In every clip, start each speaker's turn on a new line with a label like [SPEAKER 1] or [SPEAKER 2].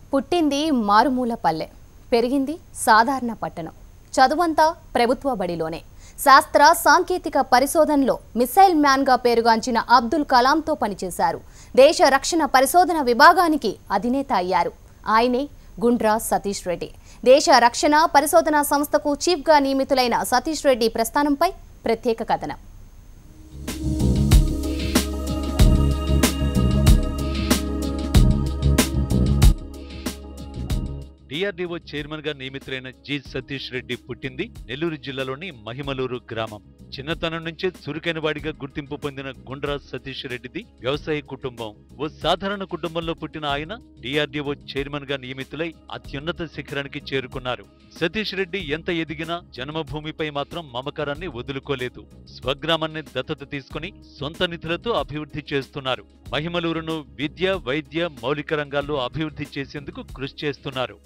[SPEAKER 1] పుట్టింది మారుమూల పల్లె పెరిగింది సాధారణ పట్టణం చదువంతా ప్రభుత్వ బడిలోనే శాస్త్ర సాంకేతిక పరిశోధనలో మిసైల్ మ్యాన్గా పేరుగాంచిన అబ్దుల్ కలాంతో పనిచేశారు దేశ రక్షణ పరిశోధన విభాగానికి అధినేత అయ్యారు ఆయనే గుండ్రా సతీష్ రెడ్డి దేశ రక్షణ పరిశోధన సంస్థకు చీఫ్గా నియమితులైన సతీష్ రెడ్డి ప్రస్థానంపై ప్రత్యేక కథనం
[SPEAKER 2] డిఆర్డీఓ చైర్మన్ గా నియమితులైన జి సతీష్ రెడ్డి పుట్టింది నెల్లూరు జిల్లాలోని మహిమలూరు గ్రామం చిన్నతనం నుంచే చురుకైన వాడిగా గుర్తింపు పొందిన గుండ్రా సతీష్ రెడ్డిది వ్యవసాయ కుటుంబం ఓ సాధారణ కుటుంబంలో పుట్టిన ఆయన డిఆర్డీఓ చైర్మన్ గా నియమితులై అత్యున్నత శిఖరానికి చేరుకున్నారు సతీష్ రెడ్డి ఎంత ఎదిగినా జన్మభూమిపై మాత్రం మమకారాన్ని వదులుకోలేదు స్వగ్రామాన్ని దత్తత తీసుకుని సొంత నిధులతో అభివృద్ధి చేస్తున్నారు మహిమలూరును విద్య వైద్య మౌలిక రంగాల్లో అభివృద్ధి చేసేందుకు కృషి చేస్తున్నారు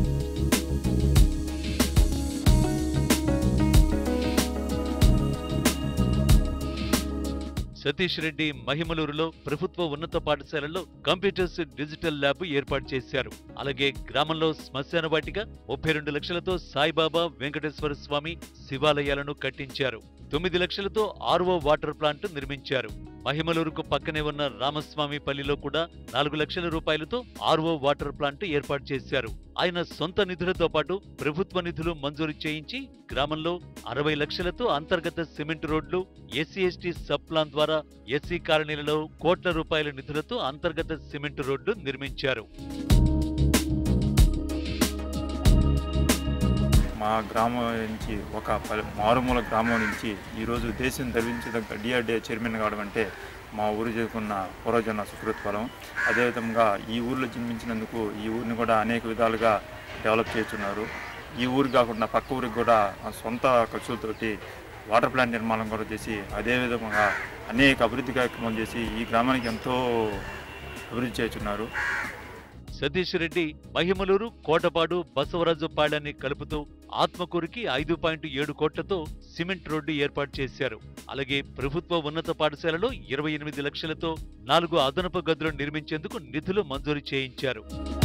[SPEAKER 2] సతీష్ రెడ్డి మహిమలూరులో ప్రభుత్వ ఉన్నత పాఠశాలలో కంప్యూటర్స్ డిజిటల్ ల్యాబ్ ఏర్పాటు చేశారు అలాగే గ్రామంలో శ్మశాన వాటిక ముప్పై రెండు లక్షలతో సాయిబాబా వెంకటేశ్వర స్వామి శివాలయాలను కట్టించారు తొమ్మిది లక్షలతో ఆర్ఓ వాటర్ ప్లాంట్ నిర్మించారు మహిమలూరుకు పక్కనే ఉన్న రామస్వామి పల్లిలో కూడా నాలుగు లక్షల రూపాయలతో ఆర్ఓ వాటర్ ప్లాంట్ ఏర్పాటు చేశారు ఆయన సొంత నిధులతో పాటు ప్రభుత్వ నిధులు మంజూరు చేయించి గ్రామంలో అరవై లక్షలతో అంతర్గత సిమెంట్ రోడ్లు ఎస్సీ ఎస్టీ సబ్ ప్లాన్ ద్వారా ఎస్సీ కాలనీలలో కోట్ల రూపాయల నిధులతో అంతర్గత సిమెంట్ రోడ్లు నిర్మించారు
[SPEAKER 3] మా గ్రామం నుంచి ఒక పల్లె మారుమూల గ్రామం నుంచి ఈరోజు దేశం ధరించదగ్గ డిఆర్డీఏ చైర్మన్ కావడం అంటే మా ఊరు చేసుకున్న పూర్వజన్మ సుకృత్ఫలం అదేవిధంగా ఈ ఊరిలో జన్మించినందుకు ఈ ఊరిని కూడా అనేక విధాలుగా డెవలప్ చేస్తున్నారు ఈ ఊరు కాకుండా పక్క ఊరికి కూడా ఆ సొంత ఖర్చులతోటి వాటర్ ప్లాంట్ నిర్మాణం కూడా చేసి అదేవిధంగా అనేక అభివృద్ధి కార్యక్రమాలు చేసి ఈ గ్రామానికి ఎంతో అభివృద్ధి చేస్తున్నారు
[SPEAKER 2] సతీష్ రెడ్డి మహిమలూరు కోటపాడు బసవరాజు పాళ్యాన్ని కలుపుతూ ఆత్మకూరుకి ఐదు పాయింట్ ఏడు కోట్లతో సిమెంట్ రోడ్డు ఏర్పాటు చేశారు అలాగే ప్రభుత్వ ఉన్నత పాఠశాలలో ఇరవై ఎనిమిది లక్షలతో నాలుగు అదనపు గదులు నిర్మించేందుకు నిధులు మంజూరు చేయించారు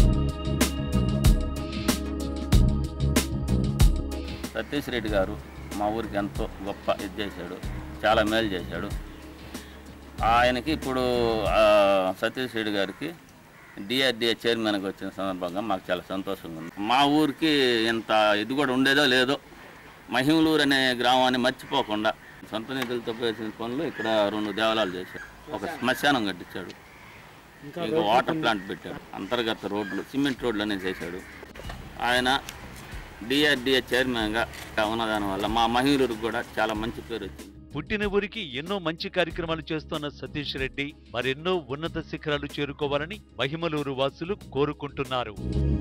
[SPEAKER 4] సతీష్ రెడ్డి గారు మా ఊరికి ఎంతో గొప్ప ఇది చేశాడు చాలా మేలు చేశాడు ఆయనకి ఇప్పుడు ఆ, సతీష్ రెడ్డి గారికి డిఆర్డిఏ చైర్మన్గా వచ్చిన సందర్భంగా మాకు చాలా సంతోషంగా ఉంది మా ఊరికి ఇంత ఇది కూడా ఉండేదో లేదో మహిమలూరు అనే గ్రామాన్ని మర్చిపోకుండా సొంత నిధులతో చేసిన పనులు ఇక్కడ రెండు దేవాలయాలు చేశాడు ఒక శ్మశానం కట్టించాడు ఇంకా వాటర్ ప్లాంట్ పెట్టాడు అంతర్గత రోడ్లు సిమెంట్ రోడ్లు అనేది చేశాడు ఆయన డిఆర్డిఏ చైర్మన్గా ఉన్నదాని వల్ల మా మహిళలకు కూడా చాలా మంచి పేరు వచ్చింది
[SPEAKER 2] పుట్టిన ఊరికి ఎన్నో మంచి కార్యక్రమాలు చేస్తున్న సతీష్ రెడ్డి మరెన్నో ఉన్నత శిఖరాలు చేరుకోవాలని మహిమలూరు వాసులు కోరుకుంటున్నారు